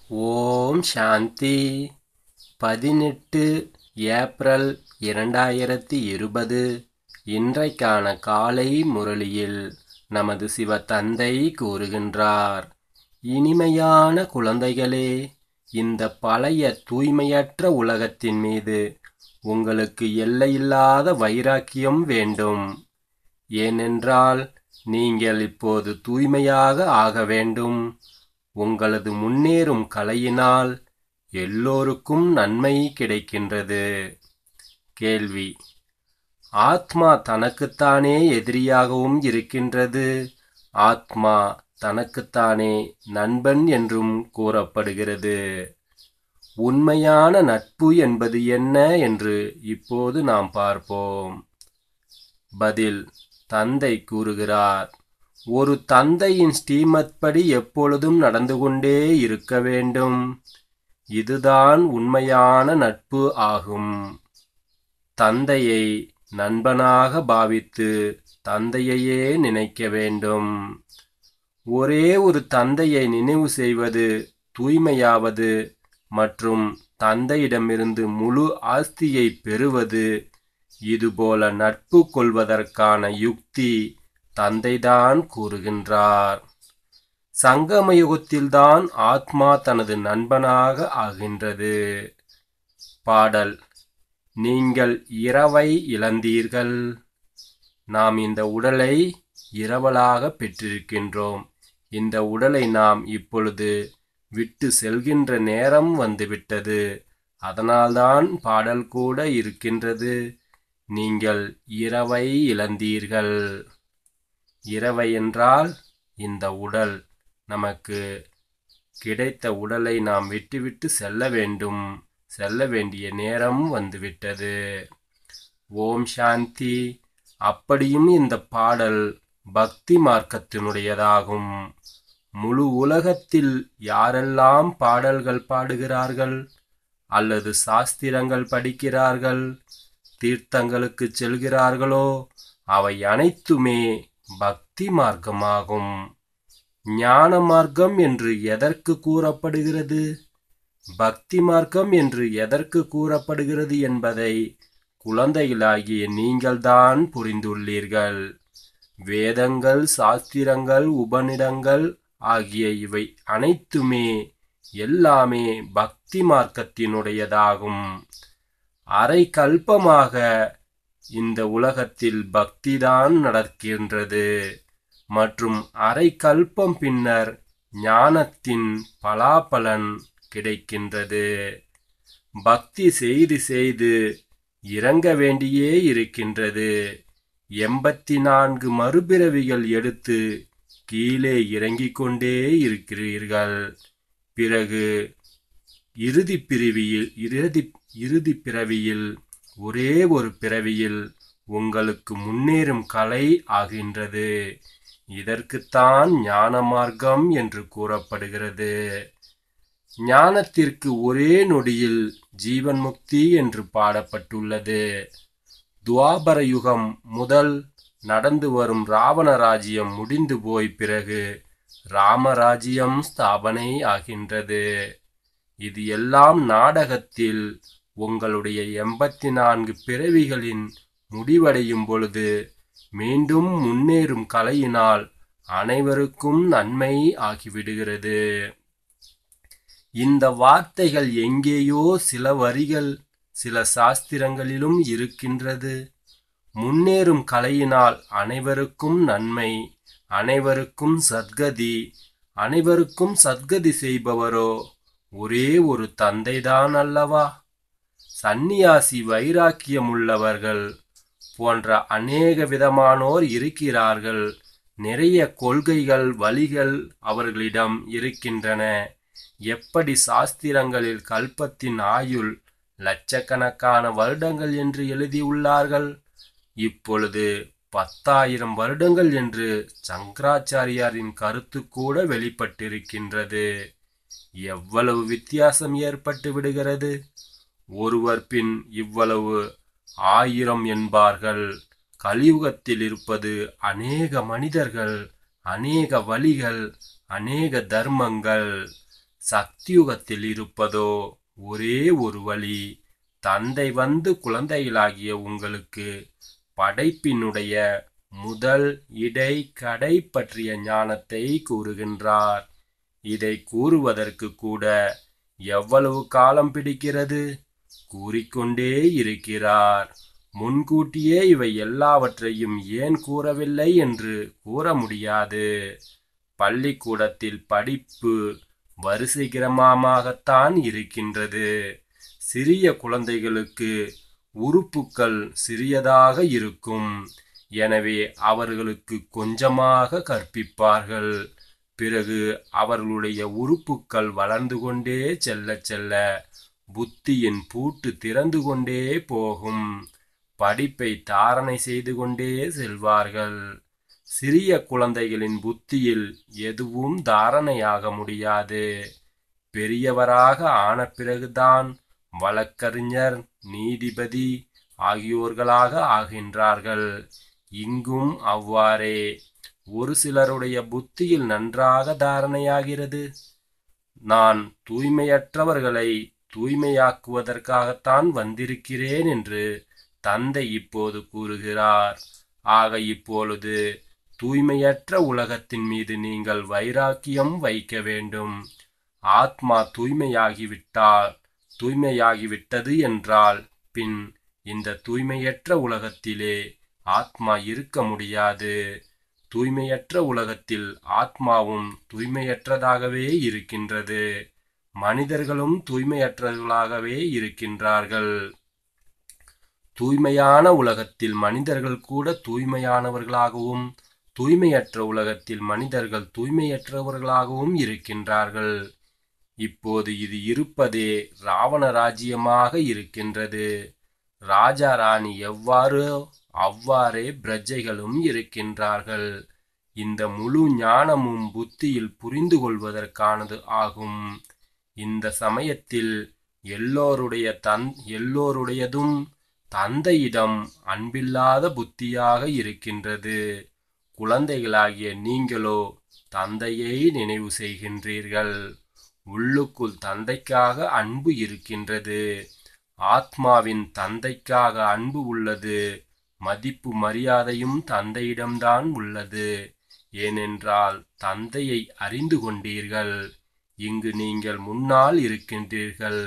ஓம் சாந்தி பதினெட்டு ஏப்ரல் இரண்டாயிரத்தி இருபது இன்றைக்கான காலை முரளியில் நமது சிவ தந்தை கூறுகின்றார் இனிமையான குழந்தைகளே இந்த பழைய தூய்மையற்ற உலகத்தின் மீது உங்களுக்கு எல்லையில்லாத வைராக்கியம் வேண்டும் ஏனென்றால் நீங்கள் இப்போது தூய்மையாக ஆக வேண்டும் உங்களது முன்னேறும் கலையினால் எல்லோருக்கும் நன்மை கிடைக்கின்றது கேள்வி ஆத்மா தனக்குத்தானே எதிரியாகவும் இருக்கின்றது ஆத்மா தனக்குத்தானே நண்பன் என்றும் கூறப்படுகிறது உண்மையான நட்பு என்பது என்ன என்று இப்போது நாம் பார்ப்போம் பதில் தந்தை கூறுகிறார் ஒரு தந்தையின் ஸ்ரீமத் படி எப்பொழுதும் நடந்து கொண்டே இருக்க வேண்டும் இதுதான் உண்மையான நட்பு ஆகும் தந்தையை நண்பனாக பாவித்து தந்தையையே நினைக்க வேண்டும் ஒரே ஒரு தந்தையை நினைவு செய்வது தூய்மையாவது மற்றும் தந்தையிடமிருந்து முழு ஆஸ்தியை பெறுவது இதுபோல நட்பு கொள்வதற்கான யுக்தி தந்தைதான் கூறுகின்றார் சங்கமயுகத்தில்தான் ஆத்மா தனது நண்பனாக ஆகின்றது பாடல் நீங்கள் இரவை இழந்தீர்கள் நாம் இந்த உடலை இரவலாக பெற்றிருக்கின்றோம் இந்த உடலை நாம் இப்பொழுது விட்டு செல்கின்ற நேரம் வந்துவிட்டது அதனால்தான் பாடல் கூட இருக்கின்றது நீங்கள் இரவை இழந்தீர்கள் இரவை என்றால் இந்த உடல் நமக்கு கிடைத்த உடலை நாம் விட்டுவிட்டு செல்ல வேண்டும் செல்ல வேண்டிய நேரம் வந்துவிட்டது ஓம் சாந்தி அப்படியும் இந்த பாடல் பக்தி மார்க்கத்தினுடையதாகும் முழு உலகத்தில் யாரெல்லாம் பாடல்கள் பாடுகிறார்கள் அல்லது சாஸ்திரங்கள் படிக்கிறார்கள் தீர்த்தங்களுக்கு செல்கிறார்களோ அவை அனைத்துமே பக்தி மார்க்கமாகும் ஞான மார்க்கம் என்று எதற்கு கூறப்படுகிறது பக்தி மார்க்கம் என்று எதற்கு கூறப்படுகிறது என்பதை குழந்தைகளாகிய நீங்கள்தான் புரிந்துள்ளீர்கள் வேதங்கள் சாஸ்திரங்கள் உபநிடங்கள் ஆகிய இவை அனைத்துமே எல்லாமே பக்தி மார்க்கத்தினுடையதாகும் அரை கல்பமாக இந்த உலகத்தில் பக்திதான் நடக்கின்றது மற்றும் அரை கல்பம் பின்னர் ஞானத்தின் பலாபலன் கிடைக்கின்றது பக்தி செய்து செய்து இறங்க வேண்டியே இருக்கின்றது எண்பத்தி நான்கு மறுபிறவிகள் எடுத்து கீழே இறங்கிக் கொண்டே இருக்கிறீர்கள் பிறகு இறுதி பிரிவியில் இறுதி இறுதி பிறவியில் ஒரே ஒரு பிறவியில் உங்களுக்கு முன்னேறும் கலை ஆகின்றது இதற்குத்தான் ஞான மார்க்கம் என்று கூறப்படுகிறது ஞானத்திற்கு ஒரே நொடியில் ஜீவன் முக்தி என்று பாடப்பட்டுள்ளது துவாபர யுகம் முதல் நடந்து வரும் ராவண ராஜ்யம் முடிந்து போய் பிறகு ராமராஜ்யம் ஸ்தாபனை ஆகின்றது இது எல்லாம் நாடகத்தில் உங்களுடைய எண்பத்தி நான்கு பிறவிகளின் முடிவடையும் பொழுது மீண்டும் முன்னேறும் கலையினால் அனைவருக்கும் நன்மை ஆகிவிடுகிறது இந்த வார்த்தைகள் எங்கேயோ சில வரிகள் சில சாஸ்திரங்களிலும் இருக்கின்றது முன்னேறும் கலையினால் அனைவருக்கும் நன்மை அனைவருக்கும் சத்கதி அனைவருக்கும் சத்கதி செய்பவரோ ஒரே ஒரு தந்தைதான் அல்லவா சந்நியாசி வைராக்கியமுள்ளவர்கள் போன்ற அநேக விதமானோர் இருக்கிறார்கள் நிறைய கொள்கைகள் வழிகள் அவர்களிடம் இருக்கின்றன எப்படி சாஸ்திரங்களில் கல்பத்தின் ஆயுள் லட்சக்கணக்கான வருடங்கள் என்று எழுதியுள்ளார்கள் இப்பொழுது பத்தாயிரம் வருடங்கள் என்று சங்கராச்சாரியாரின் கருத்து கூட வெளிப்பட்டிருக்கின்றது எவ்வளவு வித்தியாசம் ஏற்பட்டு விடுகிறது ஒருவர் பின் இவ்வளவு ஆயிரம் என்பார்கள் கலியுகத்தில் இருப்பது அநேக மனிதர்கள் அநேக வழிகள் அநேக தர்மங்கள் சக்தியுகத்தில் இருப்பதோ ஒரே ஒரு வழி தந்தை வந்து குழந்தைகளாகிய உங்களுக்கு படைப்பினுடைய முதல் இடை கடை பற்றிய ஞானத்தை கூறுகின்றார் இதை கூறுவதற்கு கூட எவ்வளவு காலம் பிடிக்கிறது கூறிக்கொண்டே இருக்கிறார் முன்கூட்டியே இவை எல்லாவற்றையும் ஏன் கூறவில்லை என்று கூற முடியாது பள்ளிக்கூடத்தில் படிப்பு வரிசை கிரமமாகத்தான் இருக்கின்றது சிறிய குழந்தைகளுக்கு உறுப்புக்கள் சிறியதாக இருக்கும் எனவே அவர்களுக்கு கொஞ்சமாக கற்பிப்பார்கள் பிறகு அவர்களுடைய உறுப்புக்கள் வளர்ந்து கொண்டே செல்ல செல்ல புத்தியின் பூட்டு திறந்து கொண்டே போகும் படிப்பை தாரணை செய்து கொண்டே செல்வார்கள் சிறிய குழந்தைகளின் புத்தியில் எதுவும் தாரணையாக முடியாது பெரியவராக ஆன பிறகுதான் வழக்கறிஞர் நீதிபதி ஆகியோர்களாக ஆகின்றார்கள் இங்கும் அவ்வாறே ஒரு சிலருடைய புத்தியில் நன்றாக தாரணையாகிறது நான் தூய்மையற்றவர்களை தூய்மையாக்குவதற்காகத்தான் வந்திருக்கிறேன் என்று தந்தை இப்போது கூறுகிறார் ஆக இப்பொழுது தூய்மையற்ற உலகத்தின் மீது நீங்கள் வைராக்கியம் வைக்க வேண்டும் ஆத்மா தூய்மையாகிவிட்டால் தூய்மையாகிவிட்டது என்றால் பின் இந்த தூய்மையற்ற உலகத்திலே ஆத்மா இருக்க முடியாது தூய்மையற்ற உலகத்தில் ஆத்மாவும் தூய்மையற்றதாகவே இருக்கின்றது மனிதர்களும் தூய்மையற்றவர்களாகவே இருக்கின்றார்கள் தூய்மையான உலகத்தில் மனிதர்கள் கூட தூய்மையானவர்களாகவும் தூய்மையற்ற உலகத்தில் மனிதர்கள் தூய்மையற்றவர்களாகவும் இருக்கின்றார்கள் இப்போது இது இருப்பதே ராவண ராஜ்யமாக இருக்கின்றது ராஜா ராணி எவ்வாறு அவ்வாறே பிரஜைகளும் இருக்கின்றார்கள் இந்த முழு ஞானமும் புத்தியில் புரிந்து கொள்வதற்கானது ஆகும் இந்த சமயத்தில் எல்லோருடைய தன் எல்லோருடையதும் தந்தையிடம் அன்பில்லாத புத்தியாக இருக்கின்றது குழந்தைகளாகிய நீங்களோ தந்தையை நினைவு செய்கின்றீர்கள் உள்ளுக்குள் தந்தைக்காக அன்பு இருக்கின்றது ஆத்மாவின் தந்தைக்காக அன்பு உள்ளது மதிப்பு மரியாதையும் தந்தையிடம்தான் உள்ளது ஏனென்றால் தந்தையை அறிந்து கொண்டீர்கள் இங்கு நீங்கள் முன்னால் இருக்கின்றீர்கள்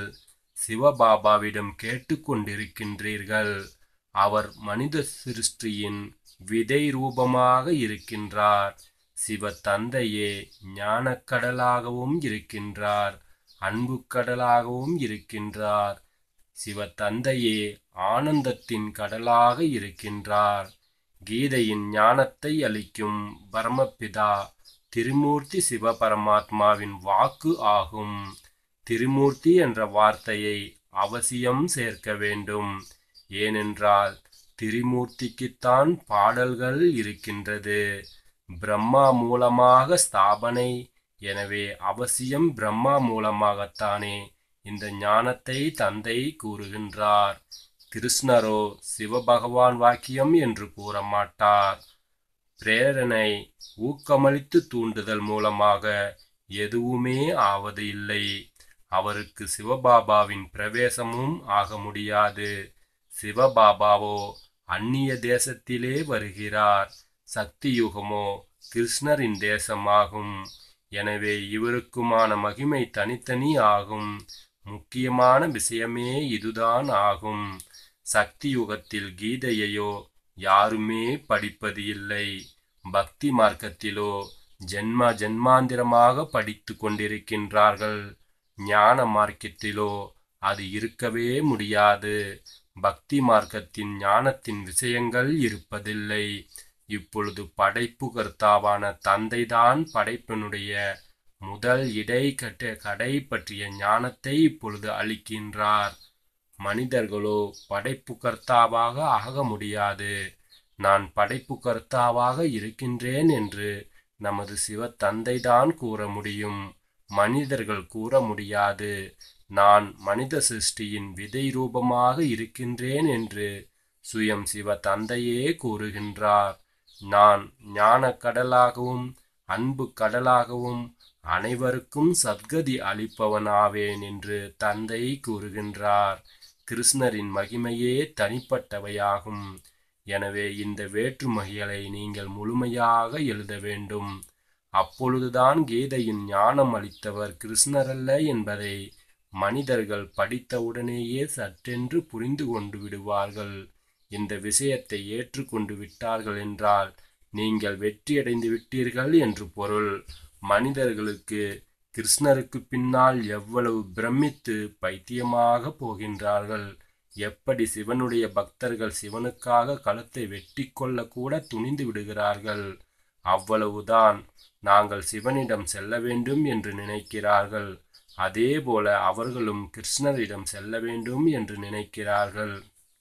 சிவபாபாவிடம் கேட்டுக்கொண்டிருக்கின்றீர்கள் அவர் மனித சிருஷ்டியின் விதை ரூபமாக இருக்கின்றார் சிவ தந்தையே ஞானக்கடலாகவும் இருக்கின்றார் அன்பு கடலாகவும் இருக்கின்றார் சிவ தந்தையே ஆனந்தத்தின் கடலாக இருக்கின்றார் கீதையின் ஞானத்தை அளிக்கும் பரமபிதா திருமூர்த்தி சிவபரமாத்மாவின் வாக்கு ஆகும் திருமூர்த்தி என்ற வார்த்தையை அவசியம் சேர்க்க வேண்டும் ஏனென்றால் திரிமூர்த்திக்குத்தான் பாடல்கள் இருக்கின்றது பிரம்மா மூலமாக ஸ்தாபனை எனவே அவசியம் பிரம்மா மூலமாகத்தானே இந்த ஞானத்தை தந்தை கூறுகின்றார் கிருஷ்ணரோ சிவபகவான் வாக்கியம் என்று கூற மாட்டார் பிரேரணை ஊக்கமளித்து தூண்டுதல் மூலமாக எதுவுமே ஆவது இல்லை அவருக்கு சிவபாபாவின் பிரவேசமும் ஆக முடியாது சிவபாபாவோ அந்நிய தேசத்திலே வருகிறார் சக்தி யுகமோ கிருஷ்ணரின் தேசமாகும் எனவே இவருக்குமான மகிமை தனித்தனி ஆகும் முக்கியமான விஷயமே இதுதான் ஆகும் சக்தி யுகத்தில் கீதையையோ யாருமே படிப்பது இல்லை பக்தி மார்க்கத்திலோ ஜென்ம ஜென்மாந்திரமாக படித்து கொண்டிருக்கின்றார்கள் ஞான மார்க்கத்திலோ அது இருக்கவே முடியாது பக்தி மார்க்கத்தின் ஞானத்தின் விஷயங்கள் இருப்பதில்லை இப்பொழுது படைப்பு கர்த்தாவான தந்தைதான் படைப்பினுடைய முதல் இடை கட்ட கடை பற்றிய ஞானத்தை இப்பொழுது அளிக்கின்றார் மனிதர்களோ படைப்பு கர்த்தாவாக ஆக முடியாது நான் படைப்பு கர்த்தாவாக இருக்கின்றேன் என்று நமது சிவ தந்தைதான் கூற முடியும் மனிதர்கள் கூற முடியாது நான் மனித சிருஷ்டியின் விதை ரூபமாக இருக்கின்றேன் என்று சுயம் சிவ தந்தையே கூறுகின்றார் நான் ஞான கடலாகவும் அன்பு கடலாகவும் அனைவருக்கும் சத்கதி அளிப்பவனாவேன் என்று தந்தை கூறுகின்றார் கிருஷ்ணரின் மகிமையே தனிப்பட்டவையாகும் எனவே இந்த வேற்றுமைகளை நீங்கள் முழுமையாக எழுத வேண்டும் அப்பொழுதுதான் கீதையின் ஞானம் அளித்தவர் கிருஷ்ணரல்ல என்பதை மனிதர்கள் படித்தவுடனேயே சற்றென்று புரிந்து கொண்டு விடுவார்கள் இந்த விஷயத்தை ஏற்றுக்கொண்டு விட்டார்கள் என்றால் நீங்கள் வெற்றியடைந்து விட்டீர்கள் என்று பொருள் மனிதர்களுக்கு கிருஷ்ணருக்கு பின்னால் எவ்வளவு பிரமித்து பைத்தியமாக போகின்றார்கள் எப்படி சிவனுடைய பக்தர்கள் சிவனுக்காக கழுத்தை வெட்டி கொள்ள கூட துணிந்து விடுகிறார்கள் அவ்வளவுதான் நாங்கள் சிவனிடம் செல்ல வேண்டும் என்று நினைக்கிறார்கள் அதே போல அவர்களும் கிருஷ்ணரிடம் செல்ல வேண்டும் என்று நினைக்கிறார்கள்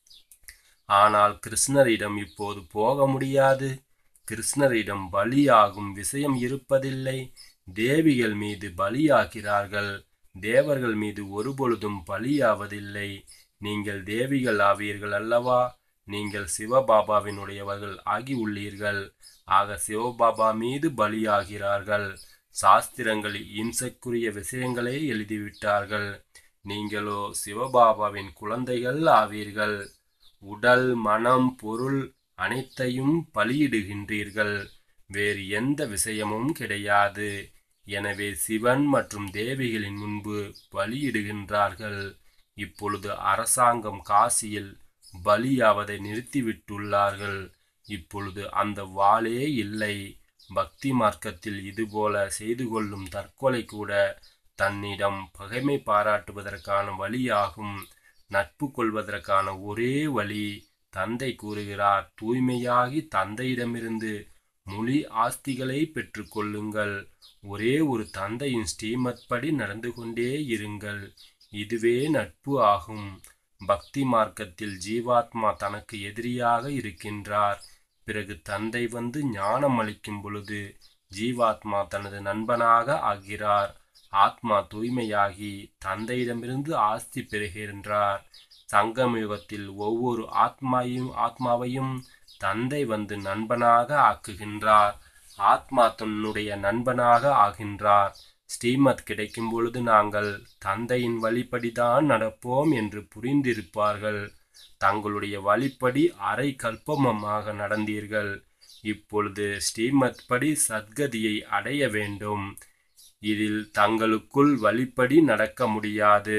ஆனால் கிருஷ்ணரிடம் இப்போது போக முடியாது கிருஷ்ணரிடம் பலியாகும் விஷயம் இருப்பதில்லை தேவிகள் மீது பலியாகிறார்கள் தேவர்கள் மீது ஒருபொழுதும் பலியாவதில்லை நீங்கள் தேவிகள் ஆவீர்கள் அல்லவா நீங்கள் சிவபாபாவினுடையவர்கள் ஆகி உள்ளீர்கள் ஆக சிவபாபா மீது பலியாகிறார்கள் சாஸ்திரங்களில் இம்சைக்குரிய விஷயங்களை எழுதிவிட்டார்கள் நீங்களோ சிவபாபாவின் குழந்தைகள் ஆவீர்கள் உடல் மனம் பொருள் அனைத்தையும் பலியிடுகின்றீர்கள் வேறு எந்த விஷயமும் கிடையாது எனவே சிவன் மற்றும் தேவிகளின் முன்பு பலியிடுகின்றார்கள் இப்பொழுது அரசாங்கம் காசியில் பலியாவதை நிறுத்திவிட்டுள்ளார்கள் இப்பொழுது அந்த வாளே இல்லை பக்தி மார்க்கத்தில் இதுபோல செய்து கொள்ளும் தற்கொலை கூட தன்னிடம் பகைமை பாராட்டுவதற்கான வழியாகும் நட்பு கொள்வதற்கான ஒரே வழி தந்தை கூறுகிறார் தூய்மையாகி தந்தையிடமிருந்து மொழி ஆஸ்திகளை பெற்றுக்கொள்ளுங்கள் ஒரே ஒரு தந்தையின் ஸ்ரீமத் படி நடந்து கொண்டே இருங்கள் இதுவே நட்பு ஆகும் பக்தி மார்க்கத்தில் ஜீவாத்மா தனக்கு எதிரியாக இருக்கின்றார் பிறகு தந்தை வந்து ஞானம் அளிக்கும் பொழுது ஜீவாத்மா தனது நண்பனாக ஆகிறார் ஆத்மா தூய்மையாகி தந்தையிடமிருந்து ஆஸ்தி பெறுகின்றார் சங்கம் யுகத்தில் ஒவ்வொரு ஆத்மாவையும் ஆத்மாவையும் தந்தை வந்து நண்பனாக ஆக்குகின்றார் ஆத்மா தன்னுடைய நண்பனாக ஆகின்றார் ஸ்ரீமத் கிடைக்கும் பொழுது நாங்கள் தந்தையின் வழிப்படிதான் நடப்போம் என்று புரிந்திருப்பார்கள் தங்களுடைய வழிப்படி அரை கல்பமமாக நடந்தீர்கள் இப்பொழுது ஸ்ரீமத் படி சத்கதியை அடைய வேண்டும் இதில் தங்களுக்குள் வழிப்படி நடக்க முடியாது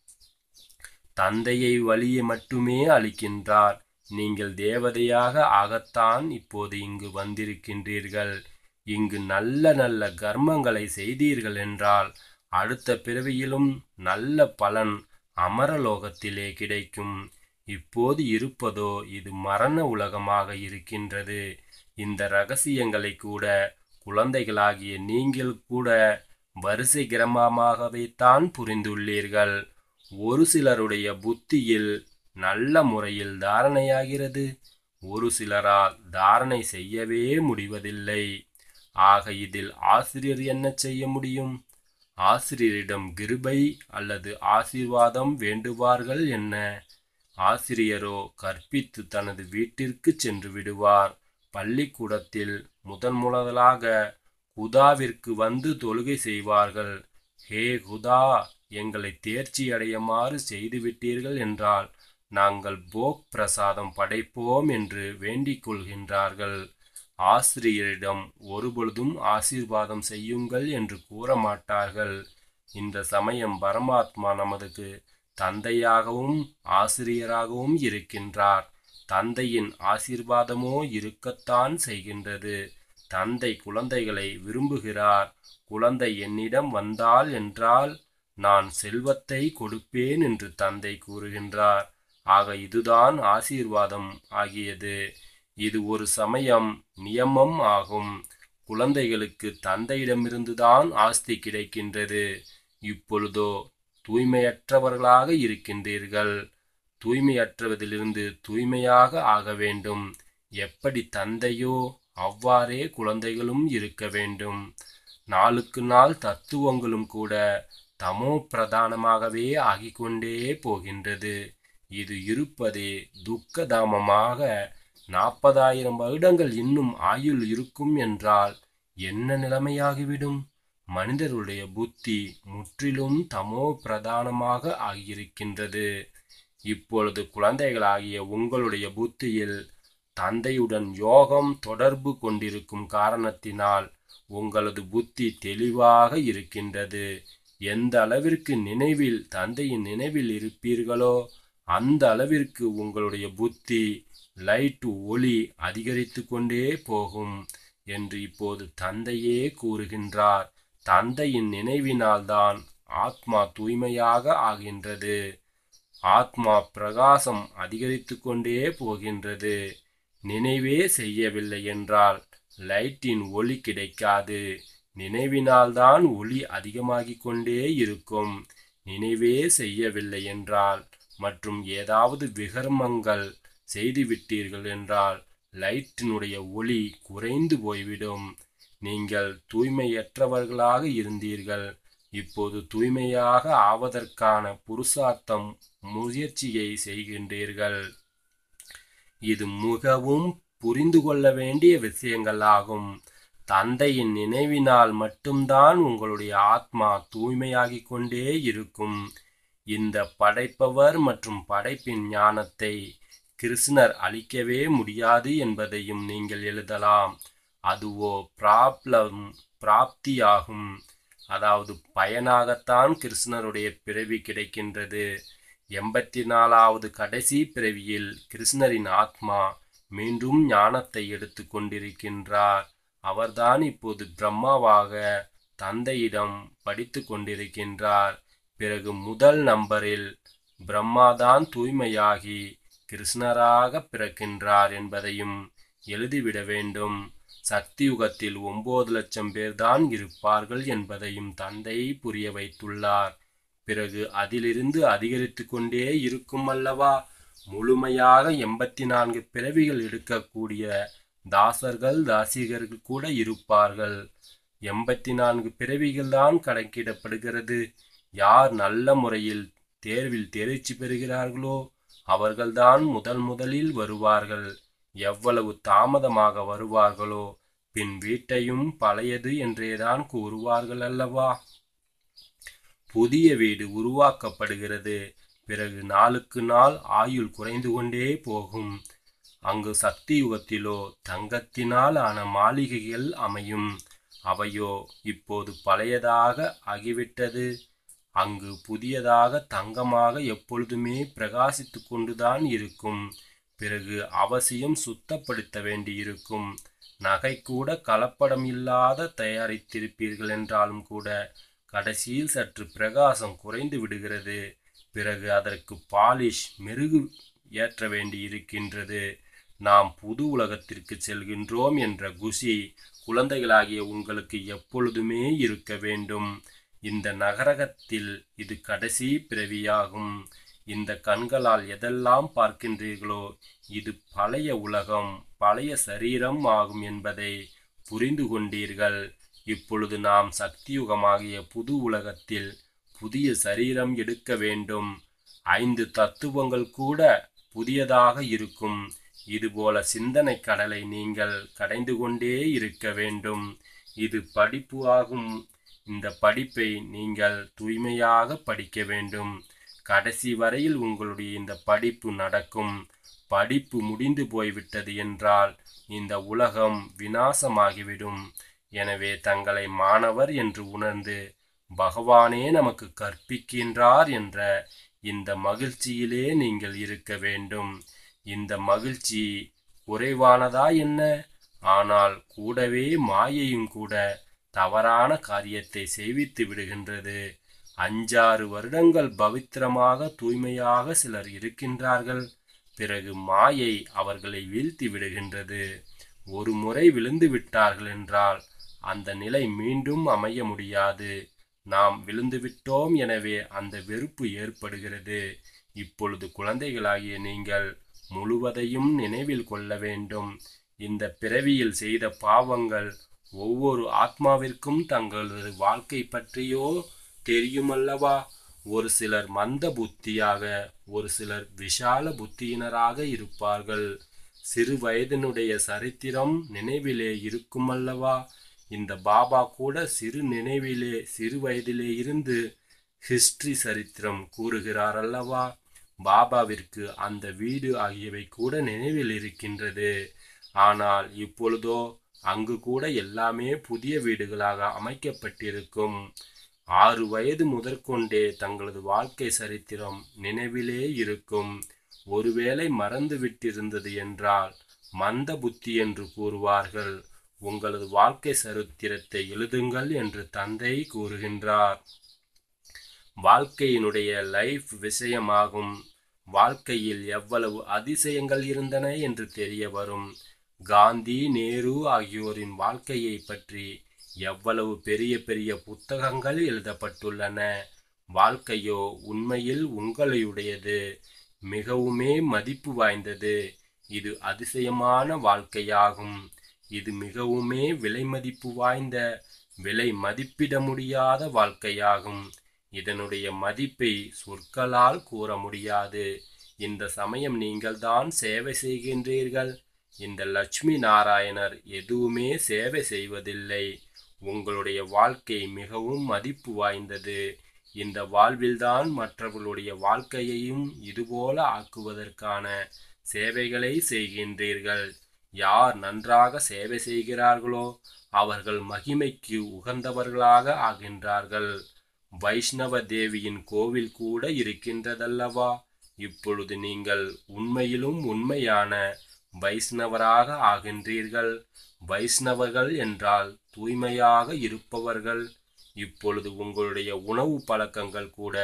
தந்தையை வழியை மட்டுமே அளிக்கின்றார் நீங்கள் தேவதையாக ஆகத்தான் இப்போது இங்கு வந்திருக்கின்றீர்கள் இங்கு நல்ல நல்ல கர்மங்களை செய்தீர்கள் என்றால் அடுத்த பிறவியிலும் நல்ல பலன் அமரலோகத்திலே கிடைக்கும் இப்போது இருப்பதோ இது மரண உலகமாக இருக்கின்றது இந்த ரகசியங்களை கூட குழந்தைகளாகிய நீங்கள் கூட வரிசை கிரமமாகவே தான் புரிந்துள்ளீர்கள் ஒரு சிலருடைய புத்தியில் நல்ல முறையில் தாரணையாகிறது ஒரு சிலரால் தாரணை செய்யவே முடிவதில்லை ஆக இதில் ஆசிரியர் என்ன செய்ய முடியும் ஆசிரியரிடம் கிருபை அல்லது ஆசீர்வாதம் வேண்டுவார்கள் என்ன ஆசிரியரோ கற்பித்து தனது வீட்டிற்கு சென்று விடுவார் பள்ளிக்கூடத்தில் முதன் முதலாக குதாவிற்கு வந்து தொழுகை செய்வார்கள் ஹே குதா எங்களை தேர்ச்சி அடையுமாறு செய்துவிட்டீர்கள் என்றால் நாங்கள் போக் பிரசாதம் படைப்போம் என்று வேண்டிக் கொள்கின்றார்கள் ஆசிரியரிடம் ஒருபொழுதும் ஆசீர்வாதம் செய்யுங்கள் என்று கூற மாட்டார்கள் இந்த சமயம் பரமாத்மா நமதுக்கு தந்தையாகவும் ஆசிரியராகவும் இருக்கின்றார் தந்தையின் ஆசீர்வாதமோ இருக்கத்தான் செய்கின்றது தந்தை குழந்தைகளை விரும்புகிறார் குழந்தை என்னிடம் வந்தால் என்றால் நான் செல்வத்தை கொடுப்பேன் என்று தந்தை கூறுகின்றார் ஆக இதுதான் ஆசீர்வாதம் ஆகியது இது ஒரு சமயம் நியமம் ஆகும் குழந்தைகளுக்கு தந்தையிடமிருந்துதான் ஆஸ்தி கிடைக்கின்றது இப்பொழுதோ தூய்மையற்றவர்களாக இருக்கின்றீர்கள் தூய்மையற்றவதிலிருந்து தூய்மையாக ஆக வேண்டும் எப்படி தந்தையோ அவ்வாறே குழந்தைகளும் இருக்க வேண்டும் நாளுக்கு நாள் தத்துவங்களும் கூட தமோ பிரதானமாகவே ஆகிக்கொண்டே போகின்றது இது இருப்பதே துக்கதாமமாக நாற்பதாயிரம் வருடங்கள் இன்னும் ஆயுள் இருக்கும் என்றால் என்ன நிலைமையாகிவிடும் மனிதருடைய புத்தி முற்றிலும் தமோ பிரதானமாக ஆகியிருக்கின்றது இப்பொழுது குழந்தைகளாகிய உங்களுடைய புத்தியில் தந்தையுடன் யோகம் தொடர்பு கொண்டிருக்கும் காரணத்தினால் உங்களது புத்தி தெளிவாக இருக்கின்றது எந்த அளவிற்கு நினைவில் தந்தையின் நினைவில் இருப்பீர்களோ அந்த அளவிற்கு உங்களுடைய புத்தி லைட் ஒளி அதிகரித்து கொண்டே போகும் என்று இப்போது தந்தையே கூறுகின்றார் தந்தையின் நினைவினால்தான் ஆத்மா தூய்மையாக ஆகின்றது ஆத்மா பிரகாசம் அதிகரித்து கொண்டே போகின்றது நினைவே செய்யவில்லை என்றால் லைட்டின் ஒளி கிடைக்காது நினைவினால்தான் ஒளி அதிகமாகிக் கொண்டே இருக்கும் நினைவே செய்யவில்லை என்றால் மற்றும் ஏதாவது விகர்மங்கள் செய்துவிட்டீர்கள் என்றால் லைட்டினுடைய ஒளி குறைந்து போய்விடும் நீங்கள் தூய்மையற்றவர்களாக இருந்தீர்கள் இப்போது தூய்மையாக ஆவதற்கான புருஷார்த்தம் முயற்சியை செய்கின்றீர்கள் இது மிகவும் புரிந்து கொள்ள வேண்டிய விஷயங்களாகும் தந்தையின் நினைவினால் மட்டும்தான் உங்களுடைய ஆத்மா தூய்மையாகிக் கொண்டே இருக்கும் இந்த படைப்பவர் மற்றும் படைப்பின் ஞானத்தை கிருஷ்ணர் அளிக்கவே முடியாது என்பதையும் நீங்கள் எழுதலாம் அதுவோ பிராப்ளம் பிராப்தியாகும் அதாவது பயனாகத்தான் கிருஷ்ணருடைய பிறவி கிடைக்கின்றது எண்பத்தி நாலாவது கடைசி பிறவியில் கிருஷ்ணரின் ஆத்மா மீண்டும் ஞானத்தை எடுத்து கொண்டிருக்கின்றார் அவர்தான் இப்போது பிரம்மாவாக தந்தையிடம் படித்து கொண்டிருக்கின்றார் பிறகு முதல் நம்பரில் பிரம்மாதான் தூய்மையாகி கிருஷ்ணராக பிறக்கின்றார் என்பதையும் எழுதிவிட வேண்டும் சக்தி யுகத்தில் ஒன்பது லட்சம் பேர்தான் இருப்பார்கள் என்பதையும் தந்தை புரிய வைத்துள்ளார் பிறகு அதிலிருந்து அதிகரித்து கொண்டே இருக்கும் அல்லவா முழுமையாக எண்பத்தி நான்கு பிறவிகள் எடுக்கக்கூடிய தாசர்கள் தாசிகர்கள் கூட இருப்பார்கள் எண்பத்தி நான்கு பிறவிகள் தான் கணக்கிடப்படுகிறது யார் நல்ல முறையில் தேர்வில் தேர்ச்சி பெறுகிறார்களோ அவர்கள்தான் முதல் முதலில் வருவார்கள் எவ்வளவு தாமதமாக வருவார்களோ பின் வீட்டையும் பழையது என்றேதான் கூறுவார்கள் அல்லவா புதிய வீடு உருவாக்கப்படுகிறது பிறகு நாளுக்கு நாள் ஆயுள் குறைந்து கொண்டே போகும் அங்கு சக்தி யுகத்திலோ தங்கத்தினால் ஆன மாளிகைகள் அமையும் அவையோ இப்போது பழையதாக ஆகிவிட்டது அங்கு புதியதாக தங்கமாக எப்பொழுதுமே பிரகாசித்து கொண்டுதான் இருக்கும் பிறகு அவசியம் சுத்தப்படுத்த வேண்டியிருக்கும் நகை கூட கலப்படம் இல்லாத தயாரித்திருப்பீர்கள் என்றாலும் கூட கடைசியில் சற்று பிரகாசம் குறைந்து விடுகிறது பிறகு அதற்கு பாலிஷ் மெருகு ஏற்ற வேண்டியிருக்கின்றது நாம் புது உலகத்திற்கு செல்கின்றோம் என்ற குஷி குழந்தைகளாகிய உங்களுக்கு எப்பொழுதுமே இருக்க வேண்டும் இந்த நகரகத்தில் இது கடைசி பிறவியாகும் இந்த கண்களால் எதெல்லாம் பார்க்கின்றீர்களோ இது பழைய உலகம் பழைய சரீரம் ஆகும் என்பதை புரிந்து கொண்டீர்கள் இப்பொழுது நாம் சக்தியுகமாகிய புது உலகத்தில் புதிய சரீரம் எடுக்க வேண்டும் ஐந்து தத்துவங்கள் கூட புதியதாக இருக்கும் இதுபோல சிந்தனை கடலை நீங்கள் கடைந்து கொண்டே இருக்க வேண்டும் இது படிப்பு ஆகும் இந்த படிப்பை நீங்கள் தூய்மையாக படிக்க வேண்டும் கடைசி வரையில் உங்களுடைய இந்த படிப்பு நடக்கும் படிப்பு முடிந்து போய்விட்டது என்றால் இந்த உலகம் வினாசமாகிவிடும் எனவே தங்களை மாணவர் என்று உணர்ந்து பகவானே நமக்கு கற்பிக்கின்றார் என்ற இந்த மகிழ்ச்சியிலே நீங்கள் இருக்க வேண்டும் இந்த மகிழ்ச்சி குறைவானதா என்ன ஆனால் கூடவே மாயையும் கூட தவறான காரியத்தை செய்வித்து விடுகின்றது அஞ்சாறு வருடங்கள் பவித்திரமாக தூய்மையாக சிலர் இருக்கின்றார்கள் பிறகு மாயை அவர்களை வீழ்த்தி விடுகின்றது ஒரு முறை விழுந்து விட்டார்கள் என்றால் அந்த நிலை மீண்டும் அமைய முடியாது நாம் விழுந்துவிட்டோம் எனவே அந்த வெறுப்பு ஏற்படுகிறது இப்பொழுது குழந்தைகளாகிய நீங்கள் முழுவதையும் நினைவில் கொள்ள வேண்டும் இந்த பிறவியில் செய்த பாவங்கள் ஒவ்வொரு ஆத்மாவிற்கும் தங்களது வாழ்க்கை பற்றியோ தெரியுமல்லவா ஒரு சிலர் மந்த புத்தியாக ஒரு சிலர் விஷால புத்தியினராக இருப்பார்கள் சிறு வயதினுடைய சரித்திரம் நினைவிலே இருக்குமல்லவா இந்த பாபா கூட சிறு நினைவிலே சிறு வயதிலே இருந்து ஹிஸ்டரி சரித்திரம் கூறுகிறார் அல்லவா பாபாவிற்கு அந்த வீடு ஆகியவை கூட நினைவில் இருக்கின்றது ஆனால் இப்பொழுதோ அங்கு கூட எல்லாமே புதிய வீடுகளாக அமைக்கப்பட்டிருக்கும் ஆறு வயது முதற்கொண்டே தங்களது வாழ்க்கை சரித்திரம் நினைவிலே இருக்கும் ஒருவேளை மறந்து விட்டிருந்தது என்றால் மந்த புத்தி என்று கூறுவார்கள் உங்களது வாழ்க்கை சரித்திரத்தை எழுதுங்கள் என்று தந்தை கூறுகின்றார் வாழ்க்கையினுடைய லைஃப் விஷயமாகும் வாழ்க்கையில் எவ்வளவு அதிசயங்கள் இருந்தன என்று தெரிய வரும் காந்தி நேரு ஆகியோரின் வாழ்க்கையை பற்றி எவ்வளவு பெரிய பெரிய புத்தகங்கள் எழுதப்பட்டுள்ளன வாழ்க்கையோ உண்மையில் உங்களுடையது மிகவுமே மதிப்பு வாய்ந்தது இது அதிசயமான வாழ்க்கையாகும் இது மிகவுமே விலை மதிப்பு வாய்ந்த விலை மதிப்பிட முடியாத வாழ்க்கையாகும் இதனுடைய மதிப்பை சொற்களால் கூற முடியாது இந்த சமயம் நீங்கள்தான் சேவை செய்கின்றீர்கள் இந்த லட்சுமி நாராயணர் எதுவுமே சேவை செய்வதில்லை உங்களுடைய வாழ்க்கை மிகவும் மதிப்பு வாய்ந்தது இந்த வாழ்வில்தான் மற்றவர்களுடைய வாழ்க்கையையும் இதுபோல ஆக்குவதற்கான சேவைகளை செய்கின்றீர்கள் யார் நன்றாக சேவை செய்கிறார்களோ அவர்கள் மகிமைக்கு உகந்தவர்களாக ஆகின்றார்கள் வைஷ்ணவ தேவியின் கோவில் கூட இருக்கின்றதல்லவா இப்பொழுது நீங்கள் உண்மையிலும் உண்மையான வைஷ்ணவராக ஆகின்றீர்கள் வைஷ்ணவர்கள் என்றால் தூய்மையாக இருப்பவர்கள் இப்பொழுது உங்களுடைய உணவு பழக்கங்கள் கூட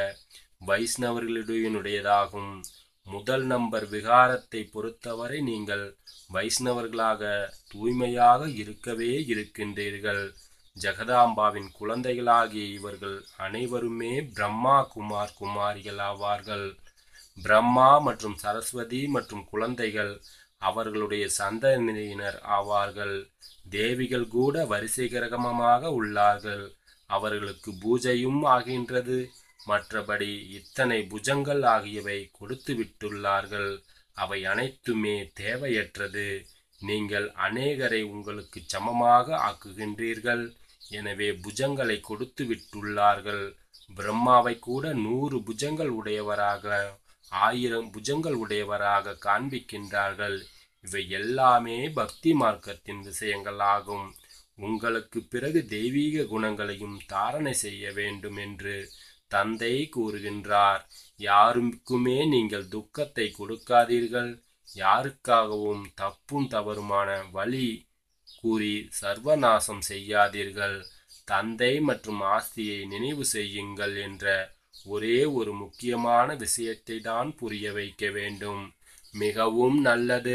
வைஷ்ணவர்களுடையதாகும் முதல் நம்பர் விகாரத்தை பொறுத்தவரை நீங்கள் வைஷ்ணவர்களாக தூய்மையாக இருக்கவே இருக்கின்றீர்கள் ஜெகதாம்பாவின் குழந்தைகளாகிய இவர்கள் அனைவருமே பிரம்மா குமார் குமாரிகள் ஆவார்கள் பிரம்மா மற்றும் சரஸ்வதி மற்றும் குழந்தைகள் அவர்களுடைய சந்ததியினர் ஆவார்கள் தேவிகள் கூட வரிசை கிரகமமாக உள்ளார்கள் அவர்களுக்கு பூஜையும் ஆகின்றது மற்றபடி இத்தனை புஜங்கள் ஆகியவை கொடுத்து விட்டுள்ளார்கள் அவை அனைத்துமே தேவையற்றது நீங்கள் அநேகரை உங்களுக்கு சமமாக ஆக்குகின்றீர்கள் எனவே புஜங்களை கொடுத்து விட்டுள்ளார்கள் பிரம்மாவை கூட நூறு புஜங்கள் உடையவராக ஆயிரம் புஜங்கள் உடையவராக காண்பிக்கின்றார்கள் இவை எல்லாமே பக்தி மார்க்கத்தின் விஷயங்கள் ஆகும் உங்களுக்கு பிறகு தெய்வீக குணங்களையும் தாரணை செய்ய வேண்டும் என்று தந்தை கூறுகின்றார் யாருக்குமே நீங்கள் துக்கத்தை கொடுக்காதீர்கள் யாருக்காகவும் தப்பும் தவறுமான வழி கூறி சர்வநாசம் செய்யாதீர்கள் தந்தை மற்றும் ஆஸ்தியை நினைவு செய்யுங்கள் என்ற ஒரே ஒரு முக்கியமான விஷயத்தை தான் புரிய வைக்க வேண்டும் மிகவும் நல்லது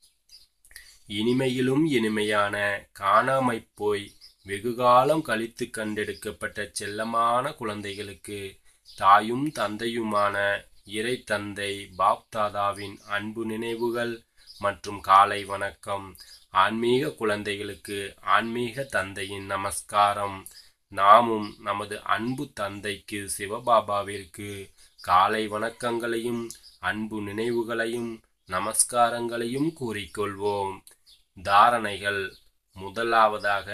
இனிமையிலும் இனிமையான காணாமைப் போய் வெகுகாலம் கழித்து கண்டெடுக்கப்பட்ட செல்லமான குழந்தைகளுக்கு தாயும் தந்தையுமான இறை தந்தை பாப்தாதாவின் அன்பு நினைவுகள் மற்றும் காலை வணக்கம் ஆன்மீக குழந்தைகளுக்கு ஆன்மீக தந்தையின் நமஸ்காரம் நாமும் நமது அன்பு தந்தைக்கு சிவபாபாவிற்கு காலை வணக்கங்களையும் அன்பு நினைவுகளையும் நமஸ்காரங்களையும் கூறிக்கொள்வோம் தாரணைகள் முதலாவதாக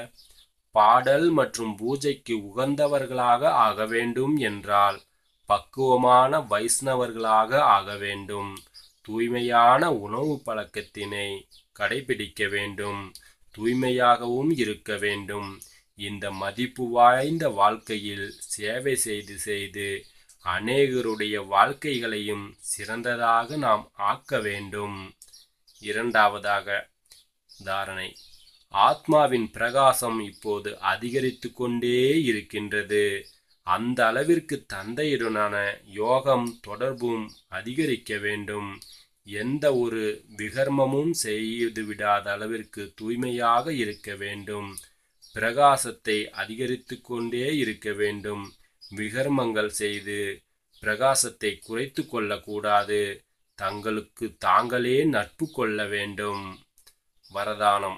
பாடல் மற்றும் பூஜைக்கு உகந்தவர்களாக ஆக வேண்டும் என்றால் பக்குவமான வைஷ்ணவர்களாக ஆக வேண்டும் தூய்மையான உணவு பழக்கத்தினை கடைபிடிக்க வேண்டும் தூய்மையாகவும் இருக்க வேண்டும் இந்த மதிப்பு வாய்ந்த வாழ்க்கையில் சேவை செய்து செய்து அநேகருடைய வாழ்க்கைகளையும் சிறந்ததாக நாம் ஆக்க வேண்டும் இரண்டாவதாக தாரணை ஆத்மாவின் பிரகாசம் இப்போது அதிகரித்து கொண்டே இருக்கின்றது அந்த அளவிற்கு தந்தையுடனான யோகம் தொடர்பும் அதிகரிக்க வேண்டும் எந்த ஒரு விகர்மமும் செய்து விடாத அளவிற்கு தூய்மையாக இருக்க வேண்டும் பிரகாசத்தை அதிகரித்து கொண்டே இருக்க வேண்டும் விகர்மங்கள் செய்து பிரகாசத்தை குறைத்து கொள்ளக்கூடாது தங்களுக்கு தாங்களே நட்பு கொள்ள வேண்டும் வரதானம்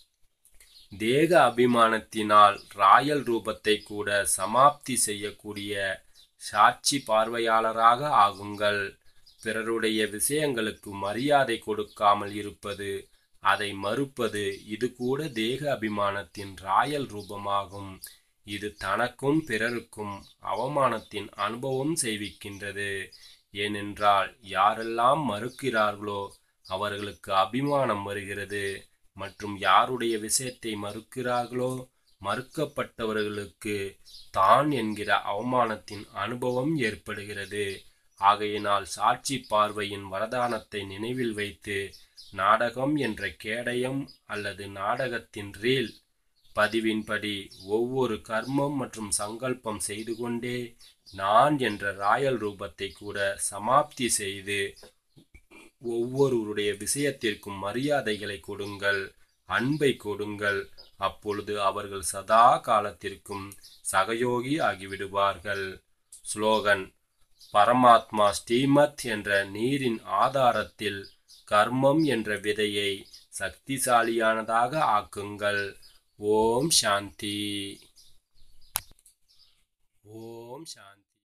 தேக அபிமானத்தினால் ராயல் ரூபத்தை கூட சமாப்தி செய்யக்கூடிய சாட்சி பார்வையாளராக ஆகுங்கள் பிறருடைய விஷயங்களுக்கு மரியாதை கொடுக்காமல் இருப்பது அதை மறுப்பது இது கூட தேக அபிமானத்தின் ராயல் ரூபமாகும் இது தனக்கும் பிறருக்கும் அவமானத்தின் அனுபவம் செய்விக்கின்றது ஏனென்றால் யாரெல்லாம் மறுக்கிறார்களோ அவர்களுக்கு அபிமானம் வருகிறது மற்றும் யாருடைய விஷயத்தை மறுக்கிறார்களோ மறுக்கப்பட்டவர்களுக்கு தான் என்கிற அவமானத்தின் அனுபவம் ஏற்படுகிறது ஆகையினால் சாட்சி பார்வையின் வரதானத்தை நினைவில் வைத்து நாடகம் என்ற கேடயம் அல்லது நாடகத்தின் ரீல் பதிவின்படி ஒவ்வொரு கர்மம் மற்றும் சங்கல்பம் செய்து கொண்டே நான் என்ற ராயல் ரூபத்தை கூட சமாப்தி செய்து ஒவ்வொருவருடைய விஷயத்திற்கும் மரியாதைகளை கொடுங்கள் அன்பை கொடுங்கள் அப்பொழுது அவர்கள் சதா காலத்திற்கும் சகயோகி ஆகிவிடுவார்கள் ஸ்லோகன் பரமாத்மா ஸ்ரீமத் என்ற நீரின் ஆதாரத்தில் கர்மம் என்ற விதையை சக்திசாலியானதாக ஆக்குங்கள் ஓம் சாந்தி ஓம் சாந்தி